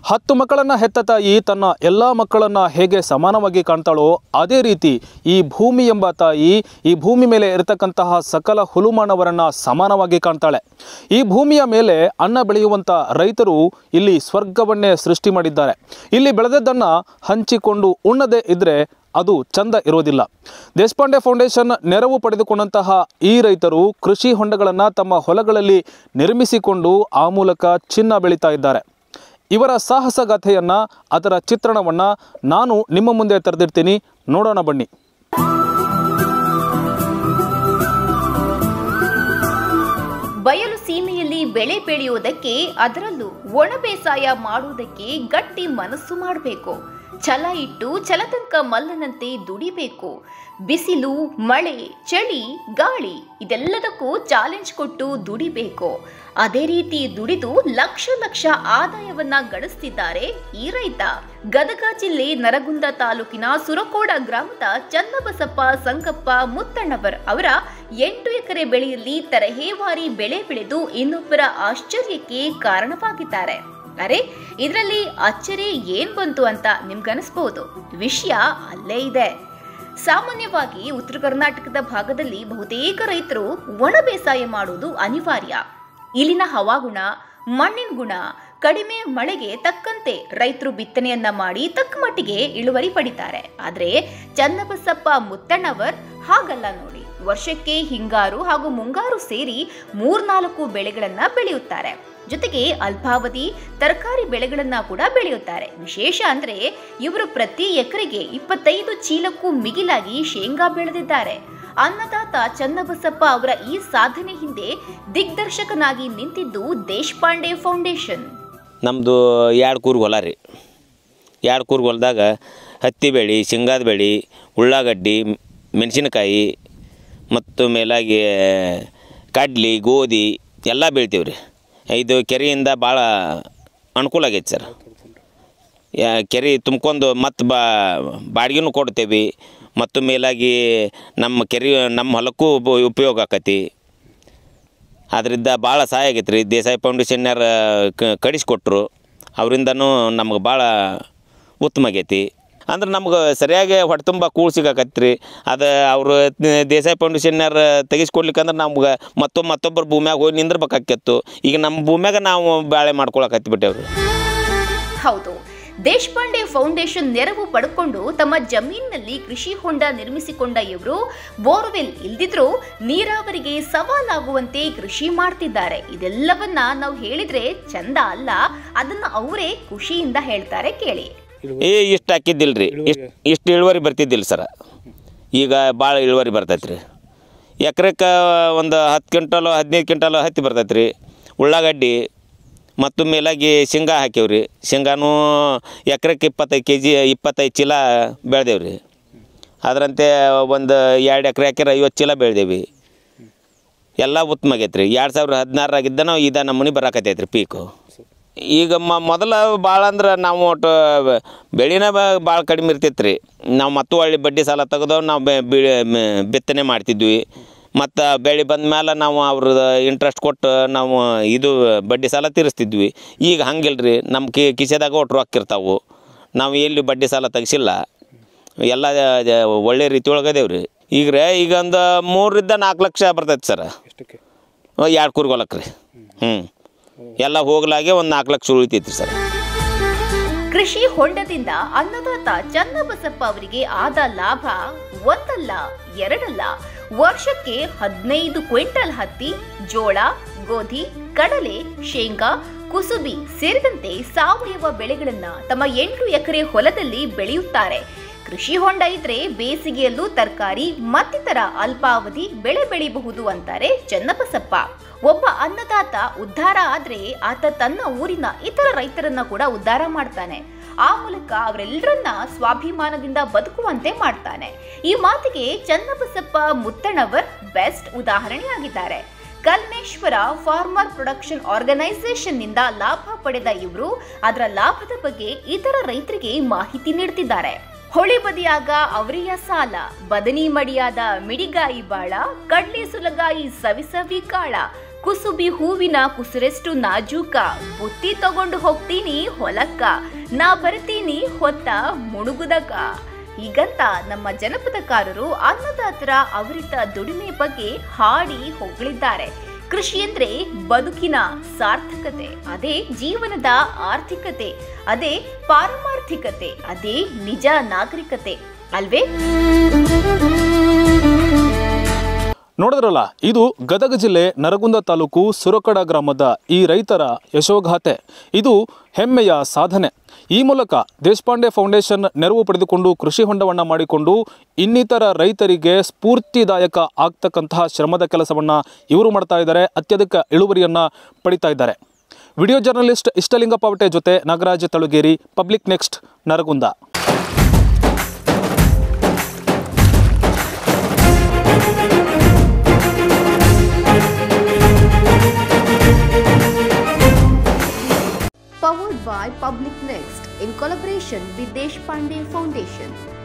ಹತ್ತು ಮಕ್ಕಳನ್ನು ಹೆತ್ತ ತಾಯಿ ತನ್ನ ಎಲ್ಲ ಮಕ್ಕಳನ್ನು ಹೇಗೆ ಸಮಾನವಾಗಿ ಕಾಣ್ತಾಳೋ ಅದೇ ರೀತಿ ಈ ಭೂಮಿ ಎಂಬ ತಾಯಿ ಈ ಭೂಮಿ ಮೇಲೆ ಇರತಕ್ಕಂತಹ ಸಕಲ ಹುಲುಮಾನವರನ್ನು ಸಮಾನವಾಗಿ ಕಾಣ್ತಾಳೆ ಈ ಭೂಮಿಯ ಮೇಲೆ ಅನ್ನ ಬೆಳೆಯುವಂಥ ರೈತರು ಇಲ್ಲಿ ಸ್ವರ್ಗವನ್ನೇ ಸೃಷ್ಟಿ ಮಾಡಿದ್ದಾರೆ ಇಲ್ಲಿ ಬೆಳೆದದ್ದನ್ನು ಹಂಚಿಕೊಂಡು ಉಣ್ಣದೇ ಇದ್ದರೆ ಅದು ಚಂದ ಇರೋದಿಲ್ಲ ದೇಶಪಾಂಡೆ ಫೌಂಡೇಶನ್ ನೆರವು ಪಡೆದುಕೊಂಡಂತಹ ಈ ರೈತರು ಕೃಷಿ ಹೊಂಡಗಳನ್ನು ತಮ್ಮ ಹೊಲಗಳಲ್ಲಿ ನಿರ್ಮಿಸಿಕೊಂಡು ಆ ಮೂಲಕ ಚಿನ್ನ ಬೆಳೀತಾ ಇದ್ದಾರೆ ಇವರ ಸಾಹಸಗಾಥೆಯನ್ನು ಅದರ ಚಿತ್ರಣವನ್ನು ನಾನು ನಿಮ್ಮ ಮುಂದೆ ತೆರೆದಿರ್ತೀನಿ ನೋಡೋಣ ಬನ್ನಿ ಬಯಲು ಸೀಮೆಯಲ್ಲಿ ಬೆಳೆ ಬೆಳೆಯುವುದಕ್ಕೆ ಅದರಲ್ಲೂ ಒಣ ಬೇಸಾಯ ಮಾಡುವುದಕ್ಕೆ ಗಟ್ಟಿ ಮನಸ್ಸು ಮಾಡಬೇಕು ಛಲ ಇಟ್ಟು ಛಲತಂಕ ಮಲ್ಲನಂತೆ ದುಡಿಬೇಕು ಬಿಸಿಲು ಮಳೆ ಚಳಿ ಗಾಳಿ ಇದೆಲ್ಲದಕ್ಕೂ ಚಾಲೆಂಜ್ ಕೊಟ್ಟು ದುಡಿಬೇಕು ಅದೇ ರೀತಿ ದುಡಿದು ಲಕ್ಷ ಲಕ್ಷ ಆದಾಯವನ್ನ ಗಳಿಸ್ತಿದ್ದಾರೆ ಈ ರೈತ ಗದಗ ಜಿಲ್ಲೆ ನರಗುಂದ ತಾಲೂಕಿನ ಸುರಕೋಡ ಗ್ರಾಮದ ಚನ್ನಬಸಪ್ಪ ಸಂಗಪ್ಪ ಮುತ್ತಣ್ಣವರ್ ಅವರ ಎಂಟು ಎಕರೆ ಬೆಳೆಯಲ್ಲಿ ತರಹೇವಾರಿ ಬೆಳೆ ಬೆಳೆದು ಇನ್ನೊಬ್ಬರ ಆಶ್ಚರ್ಯಕ್ಕೆ ಕಾರಣವಾಗಿದ್ದಾರೆ ಅರೆ ಇದರಲ್ಲಿ ಅಚ್ಚರಿ ಏನ್ ಬಂತು ಅಂತ ನಿಮ್ಗನಿಸ್ಬಹುದು ವಿಷಯ ಅಲ್ಲೇ ಇದೆ ಸಾಮಾನ್ಯವಾಗಿ ಉತ್ತರ ಕರ್ನಾಟಕದ ಭಾಗದಲ್ಲಿ ಬಹುತೇಕ ರೈತರು ಒಣ ಬೇಸಾಯ ಮಾಡುವುದು ಅನಿವಾರ್ಯ ಇಲ್ಲಿನ ಹವಾಗುಣ ಮಣ್ಣಿನ ಗುಣ ಕಡಿಮೆ ಮಳೆಗೆ ತಕ್ಕಂತೆ ರೈತರು ಬಿತ್ತನೆಯನ್ನ ಮಾಡಿ ತಕ್ಕ ಮಟ್ಟಿಗೆ ಇಳುವರಿ ಪಡಿತಾರೆ ಆದ್ರೆ ಚನ್ನಬಸಪ್ಪ ಮುತ್ತಣ್ಣವರ್ ಹಾಗಲ್ಲ ನೋಡಿ ವರ್ಷಕ್ಕೆ ಹಿಂಗಾರು ಹಾಗೂ ಮುಂಗಾರು ಸೇರಿ ಮೂರ್ನಾಲ್ಕು ಬೆಳೆಗಳನ್ನ ಬೆಳೆಯುತ್ತಾರೆ ಜೊತೆಗೆ ಅಲ್ಪಾವಧಿ ತರಕಾರಿ ಬೆಳೆಗಳನ್ನ ಕೂಡ ಬೆಳೆಯುತ್ತಾರೆ ವಿಶೇಷ ಅಂದ್ರೆ ಇವರು ಪ್ರತಿ ಎಕರೆಗೆ ಇಪ್ಪತ್ತೈದು ಚೀಲಕ್ಕೂ ಮಿಗಿಲಾಗಿ ಶೇಂಗಾ ಬೆಳೆದಿದ್ದಾರೆ ಅನ್ನದಾತ ಚನ್ನಬಸಪ್ಪ ಅವರ ಈ ಸಾಧನೆ ಹಿಂದೆ ದಿಗ್ದರ್ಶಕನಾಗಿ ನಿಂತಿದ್ದು ದೇಶಪಾಂಡೆ ಫೌಂಡೇಶನ್ ನಮ್ಮದು ಎರಡು ಕೂರ್ಗ್ ಹೊಲ ರೀ ಎರಡು ಕೂರ್ಗ್ ಹೊಲದಾಗ ಹತ್ತಿ ಬೆಳೆ ಶೇಂಗಾದ ಬೆಳೆ ಉಳ್ಳಾಗಡ್ಡಿ ಮೆಣಸಿನಕಾಯಿ ಮತ್ತು ಮೇಲಾಗಿ ಕಡ್ಲಿ ಗೋಧಿ ಎಲ್ಲ ಬೆಳಿತೀವಿ ರೀ ಇದು ಕೆರೆಯಿಂದ ಭಾಳ ಅನುಕೂಲ ಆಗೈತೆ ಸರ್ ಯಾ ಕೆರೆ ತುಂಬ್ಕೊಂಡು ಮತ್ತು ಬಾ ಬಾಡಿಗೆನೂ ಕೊಡ್ತೇವೆ ಮತ್ತು ಮೇಲಾಗಿ ನಮ್ಮ ಕೆರೆ ನಮ್ಮ ಹೊಲಕ್ಕೂ ಉಪ- ಉಪಯೋಗ ಆಕತಿ ಅದರಿಂದ ಭಾಳ ಸಹಾಯ ಆಗೈತೆ ರೀ ದೇಸಾಯಿ ಫೌಂಡೇಶನ್ಯಾರ ಕಡಿಸ್ಕೊಟ್ರು ಅವರಿಂದನೂ ನಮ್ಗೆ ಭಾಳ ಉತ್ತಮ ಆಗೈತಿ ಅಂದ್ರೆ ನಮ್ಗೆ ಸರಿಯಾಗಿ ಹೊಟ್ಟೆ ತುಂಬ ಕೂಳು ಸಿಗಾಕತ್ತಿ ರೀ ಅದು ಅವರು ದೇಸಾಯಿ ಫೌಂಡೇಶನ್ಯಾರ ತೆಗಿಸ್ಕೊಡ್ಲಿಕ್ಕಂದ್ರೆ ನಮ್ಗೆ ಮತ್ತೊಮ್ಮೆ ಮತ್ತೊಬ್ಬರು ಭೂಮ್ಯಾಗ ಹೋಗಿ ನಿಂದ್ರಬೇಕಾಕಿತ್ತು ಈಗ ನಮ್ಮ ಭೂಮ್ಯಾಗ ನಾವು ಬಾಳೆ ಮಾಡ್ಕೊಳಕತ್ತಿ ಬಿಟ್ಟೇವ್ರಿ ಹೌದು ದೇಶಪಾಂಡೆ ಫೌಂಡೇಶನ್ ನೆರವು ಪಡ್ಕೊಂಡು ತಮ್ಮ ಜಮೀನಿನಲ್ಲಿ ಕೃಷಿ ಹೊಂಡ ನಿರ್ಮಿಸಿಕೊಂಡ ಇವರು ಬೋರ್ವೆಲ್ ಇಲ್ದಿದ್ರೂ ನೀರಾವರಿಗೆ ಸವಾಲಾಗುವಂತೆ ಕೃಷಿ ಮಾಡ್ತಿದ್ದಾರೆ ಇದೆಲ್ಲವನ್ನ ನಾವು ಹೇಳಿದ್ರೆ ಚಂದ ಅಲ್ಲ ಅದನ್ನ ಅವರೇ ಖುಷಿಯಿಂದ ಹೇಳ್ತಾರೆ ಕೇಳಿ ಏ ಇಷ್ಟು ಹಾಕಿದ್ದಿಲ್ಲ ರೀ ಇಷ್ಟು ಇಷ್ಟು ಇಳುವರಿ ಬರ್ತಿದ್ದಿಲ್ಲ ಸರ ಈಗ ಭಾಳ ಇಳುವರಿ ಬರ್ತೈತೆ ರೀ ಎಕ್ರೆಕ್ಕೆ ಒಂದು ಹತ್ತು ಕ್ವಿಂಟಲು ಹದಿನೈದು ಕ್ವಿಂಟಲು ಹತ್ತಿ ಬರ್ತೈತೆ ರೀ ಉಳ್ಳಾಗಡ್ಡಿ ಮತ್ತು ಮೇಲಾಗಿ ಶೇಂಗಾ ಹಾಕ್ಯವ್ರಿ ಶೇಂಗಾನೂ ಎಕ್ರೆಕ್ಕೆ ಇಪ್ಪತ್ತೈದು ಕೆ ಜಿ ಇಪ್ಪತ್ತೈದು ಚೀಲ ಬೆಳೆದೇವು ರೀ ಅದರಂತೆ ಒಂದು ಎರಡು ಎಕರೆ ಹಾಕಿರ ಐವತ್ತು ಚೀಲ ಬೆಳೆದೇವಿ ಎಲ್ಲ ಉತ್ತಮ ಆಗೈತೆ ರೀ ಎರಡು ಸಾವಿರದ ಹದಿನಾರಾಗಿದ್ದ ನಾವು ಇದ ನಮೂನಿ ಬರಾಕತ್ತೈತೆ ರೀ ಪೀಕು ಈಗ ಮ ಮೊದಲ ಭಾಳ ಅಂದ್ರೆ ನಾವು ಒಟ್ಟು ಬೆಳೆನ ಭಾಳ ಕಡಿಮೆ ಇರ್ತೈತೆ ರೀ ನಾವು ಮತ್ತು ಒಳ್ಳೆ ಬಡ್ಡಿ ಸಾಲ ತೆಗೆದು ನಾವು ಬೆ ಬಿ- ಮ- ಬಿತ್ತನೆ ಮಾಡ್ತಿದ್ವಿ ಮತ್ತು ಬೆಳೆ ಬಂದ ಮೇಲೆ ನಾವು ಅವ್ರದ್ದು ಇಂಟ್ರೆಸ್ಟ್ ಕೊಟ್ಟು ನಾವು ಇದು ಬಡ್ಡಿ ಸಾಲ ತೀರಿಸ್ತಿದ್ವಿ ಈಗ ಹಂಗಿಲ್ಲ ರೀ ನಮ್ಮ ಕಿ ಕಿಸೆದಾಗ ಒಟ್ಟು ರೊಕ್ಕ ಇರ್ತಾವೆ ನಾವು ಎಲ್ಲಿ ಬಡ್ಡಿ ಸಾಲ ತೆಗಿಸಿಲ್ಲ ಎಲ್ಲ ಜ- ಒಳ್ಳೆ ರೀತಿ ಒಳಗೆ ಅದೇವ್ ರೀ ಈಗ ರೀ ಈಗ ಒಂದು ಮೂರರಿಂದ ನಾಲ್ಕು ಲಕ್ಷ ಬರ್ತೈತೆ ಸರ್ ಎರಡು ಕೂರ್ಗೊಲಕ್ಕೆ ರೀ ಹ್ಞೂ ಎಲ್ಲ ಹೋಗ್ಲಾಗೆ ಒಂದು ನಾಲ್ಕು ಲಕ್ಷ ಉಳಿತೈತಿ ಸರ್ ಕೃಷಿ ಹೊಂಡದಿಂದ ಅನ್ನದಾತ ಚನ್ನಬಸಪ್ಪ ಅವರಿಗೆ ಆದ ಲಾಭ ಒಂದಲ್ಲ ಎರಡಲ್ಲ ವರ್ಷಕ್ಕೆ ಹದಿನೈದು ಕ್ವಿಂಟಲ್ ಹತ್ತಿ ಜೋಳ ಗೋಧಿ ಕಡಲೆ ಶೇಂಗಾ ಕುಸುಬಿ ಸೇರಿದಂತೆ ಸಾವಯವ ಬೆಳೆಗಳನ್ನ ತಮ್ಮ ಎಂಟು ಎಕರೆ ಹೊಲದಲ್ಲಿ ಬೆಳೆಯುತ್ತಾರೆ ಕೃಷಿ ಹೊಂಡ ಇದ್ರೆ ಬೇಸಿಗೆಯಲ್ಲೂ ತರಕಾರಿ ಮತ್ತಿತರ ಅಲ್ಪಾವಧಿ ಬೆಳೆ ಬೆಳೆಯಬಹುದು ಅಂತಾರೆ ಚನ್ನಬಸಪ್ಪ ಒಬ್ಬ ಅನ್ನದಾತ ಉದ್ಧಾರ ಆದ್ರೆ ಆತ ತನ್ನ ಊರಿನ ಇತರ ರೈತರನ್ನ ಕೂಡ ಉದ್ಧಾರ ಮಾಡ್ತಾನೆ ಆ ಮೂಲಕ ಅವರೆಲ್ಲರನ್ನ ಸ್ವಾಭಿಮಾನದಿಂದ ಬದುಕುವಂತೆ ಮಾಡ್ತಾನೆ ಈ ಮಾತಿಗೆ ಚನ್ನಬಸಪ್ಪ ಮುತ್ತಣ್ಣವರ್ ಬೆಸ್ಟ್ ಉದಾಹರಣೆಯಾಗಿದ್ದಾರೆ ಕಲ್ಮೇಶ್ವರ ಫಾರ್ಮರ್ ಪ್ರೊಡಕ್ಷನ್ ಆರ್ಗನೈಸೇಷನ್ ನಿಂದ ಲಾಭ ಪಡೆದ ಇವರು ಅದರ ಲಾಭದ ಬಗ್ಗೆ ಇತರ ರೈತರಿಗೆ ಮಾಹಿತಿ ನೀಡ್ತಿದ್ದಾರೆ ಹೊಳೆ ಬದಿಯಾಗ ಅವರಿಯ ಸಾಲ ಬದನಿ ಮಡಿಯಾದ ಮಿಡಿಗಾಯಿ ಬಾಳ ಕಡ್ಲೆ ಸುಲಗಾಯಿ ಸವಿಸವಿ ಕಾಳ ಕುಸುಬಿ ಹೂವಿನ ಕುಸುರೆಷ್ಟು ನಾಜೂಕ ಬುತ್ತಿ ತಗೊಂಡು ಹೋಗ್ತೀನಿ ಹೊಲಕ್ಕ ನಾ ಬರ್ತೀನಿ ಹೊತ್ತ ಮುಣುಗುದಕ ಹೀಗಂತ ನಮ್ಮ ಜನಪದಕಾರರು ಅನ್ನದಾತರ ಅವರಿತ ದುಡಿಮೆ ಬಗ್ಗೆ ಹಾಡಿ ಹೊಗಳಿದ್ದಾರೆ ಕೃಷಿ ಅಂದ್ರೆ ಬದುಕಿನ ಸಾರ್ಥಕತೆ ಅದೇ ಜೀವನದ ಆರ್ಥಿಕತೆ ಅದೇ ಪಾರಮಾರ್ಥಿಕತೆ ಅದೇ ನಿಜ ನಾಗರಿಕತೆ ಅಲ್ವೇ ನೋಡಿದ್ರಲ್ಲ ಇದು ಗದಗ ಜಿಲ್ಲೆ ನರಗುಂದ ತಾಲೂಕು ಸುರಕಡ ಗ್ರಾಮದ ಈ ರೈತರ ಯಶೋಗಾಥೆ ಇದು ಹೆಮ್ಮೆಯ ಸಾಧನೆ ಈ ಮೂಲಕ ದೇಶಪಾಂಡೆ ಫೌಂಡೇಶನ್ ನೆರವು ಪಡೆದುಕೊಂಡು ಕೃಷಿ ಹೊಂಡವನ್ನು ಮಾಡಿಕೊಂಡು ಇನ್ನಿತರ ರೈತರಿಗೆ ಸ್ಫೂರ್ತಿದಾಯಕ ಆಗ್ತಕ್ಕಂತಹ ಶ್ರಮದ ಕೆಲಸವನ್ನು ಇವರು ಮಾಡ್ತಾ ಇದ್ದಾರೆ ಅತ್ಯಧಿಕ ಇಳುವರಿಯನ್ನು ಪಡಿತಾ ಇದ್ದಾರೆ ವಿಡಿಯೋ ಜರ್ನಲಿಸ್ಟ್ ಇಷ್ಟಲಿಂಗ ಪಾವಟೆ ಜೊತೆ Nagaraj Talugeri public next Naragund powered by Public Next in collaboration with Deshpande Foundation.